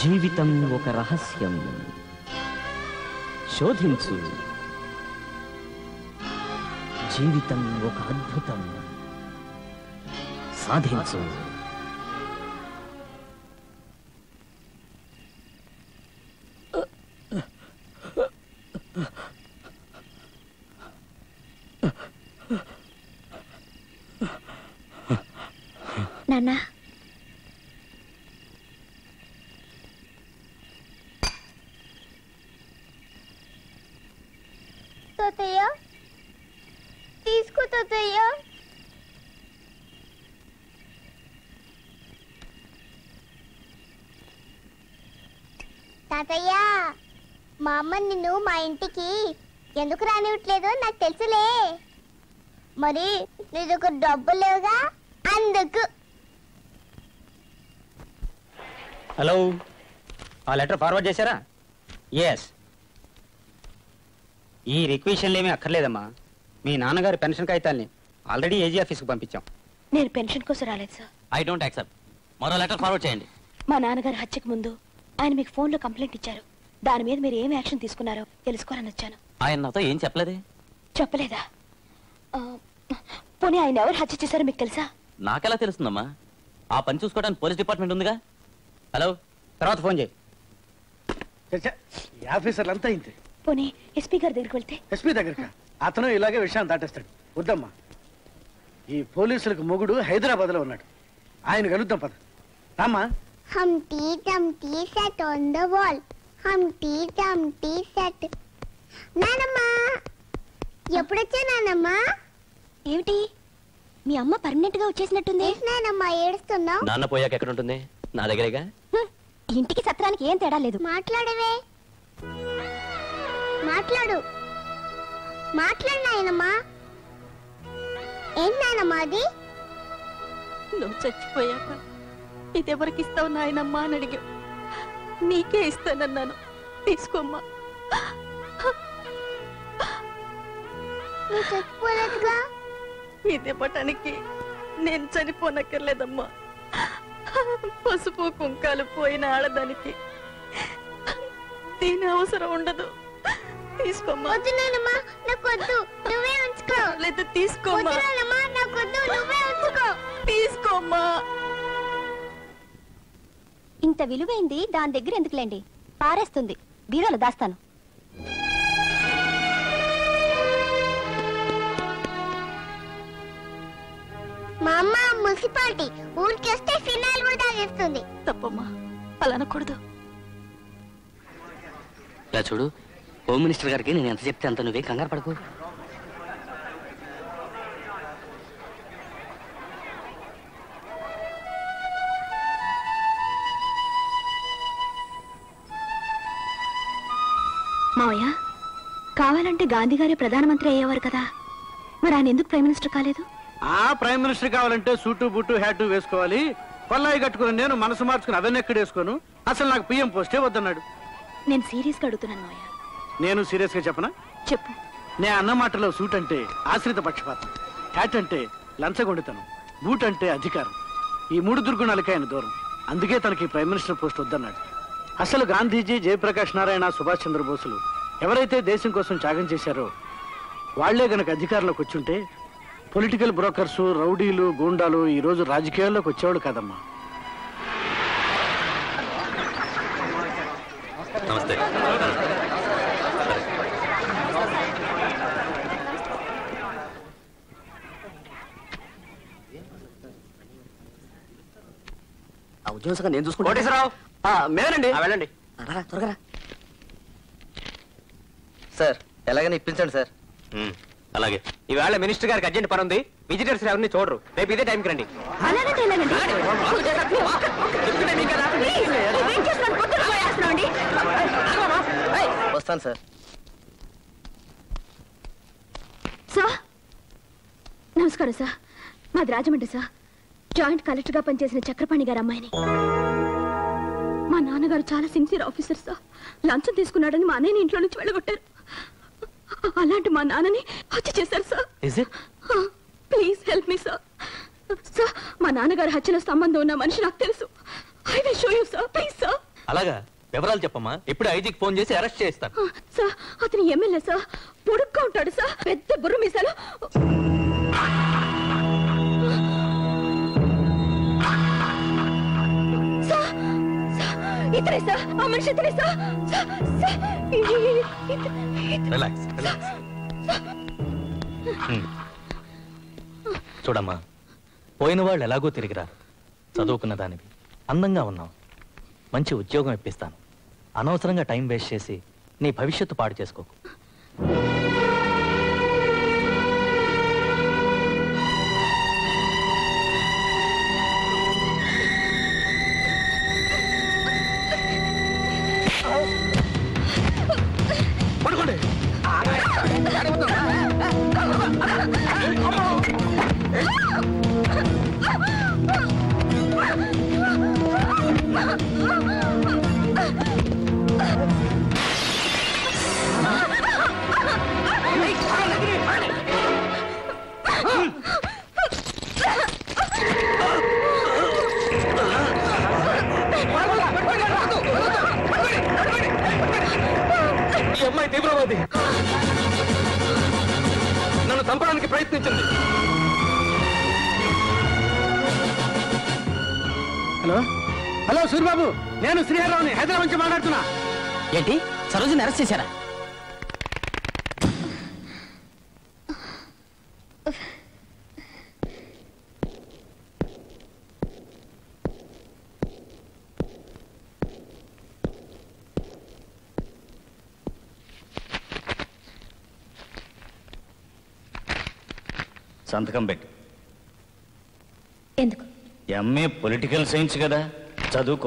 జీవితం ఒక రహస్యం శోధించు జీవితం ఒక అద్భుతం సాధించు నాన్న తాతయ్య తీసుకో తాతయ్య తాతయ్య మా అమ్మ నిన్ను మా ఇంటికి ఎందుకు రానివ్వట్లేదు నాకు తెలుసులే మరి నీ దగ్గర డబ్బులు లేవుగా అందుకు హలో ఆ లెటర్ ఫార్వర్డ్ చేశారా ఎస్ ఈ రిక్వెషన్లు ఏమీ అక్కర్లేదమ్మా మీ నాన్నగారి పెన్షన్ కాగితాల్ని ఆల్రెడీ ఏజీ ఆఫీస్కి పంపించాం నేను పెన్షన్ కోసం రాలేదు సార్ ఐ డోంట్ యాక్సెప్ట్ మరో లెటర్ ఫార్వర్డ్ చేయండి మా నాన్నగారు హత్యకు ముందు ఆయన మీకు ఫోన్లో కంప్లైంట్ ఇచ్చారు దాని మీద మీరు ఏం యాక్షన్ తీసుకున్నారో తెలుసుకోవాలని వచ్చాను ఆయన నాతో ఏం చెప్పలేదే చెప్పలేదా ఆ, పోనీ ఆయన ఎవరు హత్య చేశారో మీకు తెలుసా నాకెలా తెలుస్తుందమ్మా ఆ పని చూసుకోవడానికి పోలీస్ డిపార్ట్మెంట్ ఉందిగా హలో తర్వాత ఫోన్ చేయి చచ్చా, ఈ ఆఫీసర్లు అంతా ఇంతే పోనీ ఎస్పీ గారి దగ్గరికి వెళ్తే ఎస్పీ దగ్గరకా అతను ఇలాగే విషయాన్ని దాటేస్తాడు వద్దమ్మా ఈ పోలీసులకు మొగుడు హైదరాబాద్లో ఉన్నాడు ఆయన కలుద్దాం పద రామ్మా Humpty Dumpty sat on the wall. Humpty Dumpty sat. నానమ్మా ఎప్పుడొచ్చా నానమ్మా ఏమిటి మీ అమ్మ పర్మనెంట్ గా వచ్చేసినట్టుంది నానమ్మా ఏడుస్తున్నావు నాన్న పోయాక ఎక్కడ ఉంటుంది నా దగ్గరేగా ఇంటికి సత్రానికి ఏం తేడా లేదు మాట్లాడవే మాట్లాడు మాట్లాడు నాయనమ్మా ఏం నానమ్మా అది నువ్వు చచ్చిపోయాక ఇదెవరికి ఇస్తావు నాయనమ్మా అని అడిగావు నీకే ఇస్తానన్నాను తీసుకోమ్మా నువ్వు చచ్చిపోలేదుగా ఇదివ్వటానికి నేను చనిపోనక్కర్లేదమ్మా పసుపు కుంకాలు పోయిన ఆడదానికి దీని అవసరం ఉండదు తీసుకోమ్మా వద్దు నానమ్మా నాకు వద్దు నువ్వే ఉంచుకో లేదు వద్దు తీసుకోమ్మా నానమ్మా నాకు వద్దు నువ్వే ఉంచుకో తీసుకోమ్మా ఇంత విలువైంది దాని దగ్గర ఎందుకులేండి పారేస్తుంది బీరోలో దాస్తాను మా అమ్మ మున్సిపాలిటీ ఊరికి వస్తే ఫినాయిల్ కూడా తాగేస్తుంది తప్పమ్మా అలా అనకూడదు ఇలా చూడు హోమ్ మినిస్టర్ గారికి నేను ఎంత చెప్తే అంత నువ్వే కంగారు పడకు మావయ్య కావాలంటే గాంధీ గారే ప్రధానమంత్రి అయ్యేవారు కదా మరి ఆయన ఎందుకు ప్రైమ్ మినిస్టర్ కాలేదు ఆ ప్రైమ్ మినిస్టర్ కావాలంటే సూటు బుట్టు హ్యాటు వేసుకోవాలి కొల్లాయి కట్టుకుని నేను మనసు మార్చుకుని అవన్నీ ఎక్కడ వేసుకోను అసలు నాకు పిఎం పోస్టే వద్దన్నాడు నేను సీరియస్ గా అడుగుతున్నాను మావయ్య నేను సీరియస్ గా చెప్పనా చెప్పు నే అన్న మాటలో సూట్ అంటే ఆశ్రిత పక్షపాతం హ్యాట్ అంటే లంచగొండితనం బూట్ అంటే అధికారం ఈ మూడు దుర్గుణాలకి ఆయన దూరం అందుకే తనకి ప్రైమ్ మినిస్టర్ పోస్ట్ వద్దన్నాడు అసలు గాంధీజీ జయప్రకాష్ నారాయణ సుభాష్ చంద్రబోసులు ఎవరైతే దేశం కోసం త్యాగం చేశారో వాళ్లే గనక అధికారంలోకి వచ్చుంటే పొలిటికల్ బ్రోకర్స్ రౌడీలు గూండాలు ఈ రోజు రాజకీయాల్లోకి వచ్చేవాడు కాదమ్మా నమస్తే ఆ ఉద్యోగం సగం నేను చూసుకుంటా కోటేశ్వరరావు మేనండి వెళ్ళండి రా త్వరగా రా. సార్ ఎలాగైనా ఇప్పించండి సార్ అలాగే ఈవేళ మినిస్టర్ గారికి అర్జెంట్ పని ఉంది విజిటర్స్ ఎవరిని చూడరు రేపు ఇదే టైంకి రండి అలాగంటే ఎలాగండి ఏం చేస్తున్నాను పొద్దున పోయేస్తున్నామండి వస్తాను సార్ సార్ నమస్కారం సార్ మాది రాజమండ్రి సార్ జాయింట్ కలెక్టర్ గా పనిచేసిన చక్రపాణి గారు అమ్మాయిని మా నాన్నగారు చాలా సిన్సియర్ ఆఫీసర్ సార్ లంచం తీసుకున్నాడని మా అన్నయ్యని ఇంట్లో నుంచి వెళ్ళగొట్టారు అలాంటి మా నాన్నని హత్య చేశారు sir is it please help me sir sir మా నాన్నగారు హత్యలో సంబంధం ఉన్న మనిషి నాకు తెలుసు I will show you sir please sir అలాగా వివరాలు చెప్పమ్మా ఇప్పుడు ఐజీకి ఫోన్ చేసి అరెస్ట్ చేస్తాను ఆ, సార్ అతను ఎమ్మెల్యే సార్ పొడుగ్గా ఉంటాడు సార్ పెద్ద బుర్ర మీసాలు సార్, సార్, ఇతనే సార్ ఆ మనిషి ఇతనే సార్ సార్, సార్, ఇ- ఇ- ఇ- ఇత- ఇత- రిలాక్స్ రిలాక్స్ హ్మ్. చూడమ్మా పోయిన వాళ్ళు ఎలాగో తిరిగిరారు చదువుకున్న దానివి అందంగా ఉన్నావు మంచి ఉద్యోగం ఇప్పిస్తాను అనవసరంగా టైం వేస్ట్ చేసి నీ భవిష్యత్తు పాడు చేసుకోకు పడుకోండి ఈ అమ్మాయి తీవ్రవాది నన్ను చంపడానికి ప్రయత్నించింది హలో హలో సూరిబాబు నేను శ్రీహర్రావుని హైదరాబాద్ నుంచి మాట్లాడుతున్నా ఏంటి సరోజని అరెస్ట్ చేశారా సంతకం పెట్టు ఎందుకు ఎంఏ పొలిటికల్ సైన్స్ కదా చదువుకో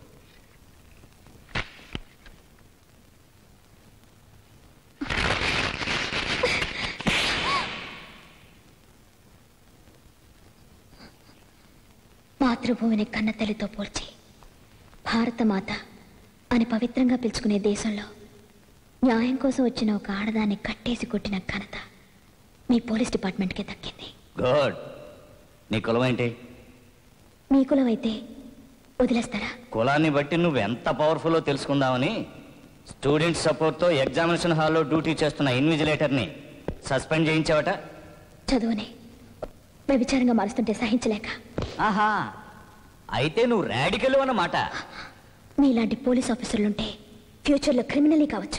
మాతృభూమిని కన్న తల్లితో పోల్చి భారతమాత అని పవిత్రంగా పిలుచుకునే దేశంలో న్యాయం కోసం వచ్చిన ఒక ఆడదాన్ని కట్టేసి కొట్టిన ఘనత మీ పోలీస్ డిపార్ట్మెంట్కే దక్కింది గుడ్ నీ కులం ఏంటి మీ కులం అయితే వదిలేస్తారా కులాన్ని బట్టి నువ్వు ఎంత పవర్ఫుల్లో తెలుసుకుందామని స్టూడెంట్ సపోర్ట్తో ఎగ్జామినేషన్ హాల్లో డ్యూటీ చేస్తున్న ఇన్విజిలేటర్ని సస్పెండ్ చేయించావట చదువుని వ్యభిచారంగా మారుస్తుంటే సహించలేక ఆహా అయితే నువ్వు రాడికల్ అన్నమాట మీలాంటి పోలీస్ ఆఫీసర్లుంటే ఫ్యూచర్లో క్రిమినలీ కావచ్చు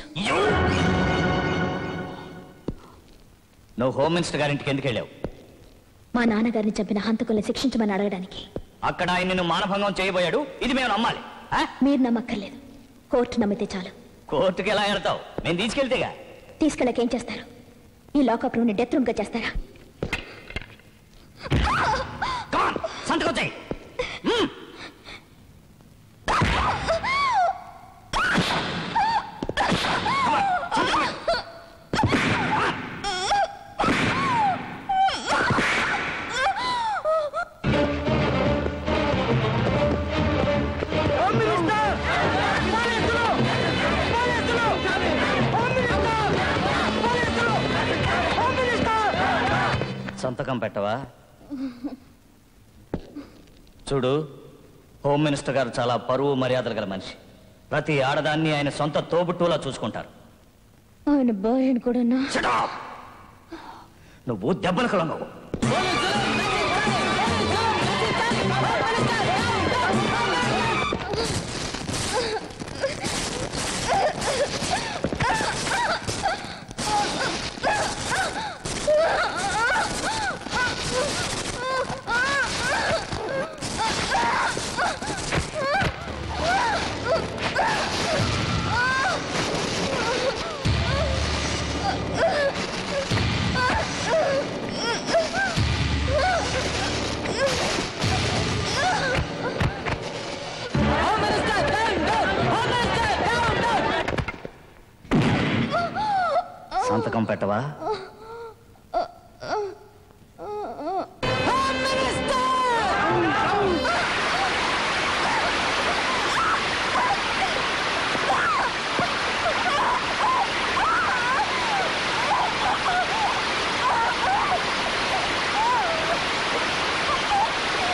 నువ్వు హోమ్ మినిస్టర్ గారింటికి ఎందుకు వెళ్ళావు మా నాన్నగారిని చంపిన హంతకుల్ని శిక్షించమని అడగడానికి అక్కడ ఆయన నిన్ను మానభంగం చేయబోయాడు ఇది మేము నమ్మాలి ఆ? మీరు నమ్మక్కర్లేదు కోర్టు నమ్మితే చాలు కోర్టుకి ఎలా వెళ్తావు నేను తీసుకెళ్తేగా తీసుకెళ్ళక ఏం చేస్తారు ఈ లాకప్ రూమ్ని డెత్ రూమ్గా చేస్తారా Come on, సంతకం చేయి మ్మ్. సంతకం పెట్టవా చూడు హోమ్ మినిస్టర్ గారు చాలా పరువు మర్యాదలు గల మనిషి ప్రతి ఆడదాన్ని ఆయన సొంత తోబుట్టులా చూసుకుంటారు ఆయన భార్యను కూడా Shut up! నువ్వు దెబ్బలు కలమవు సంతకం పెట్టవా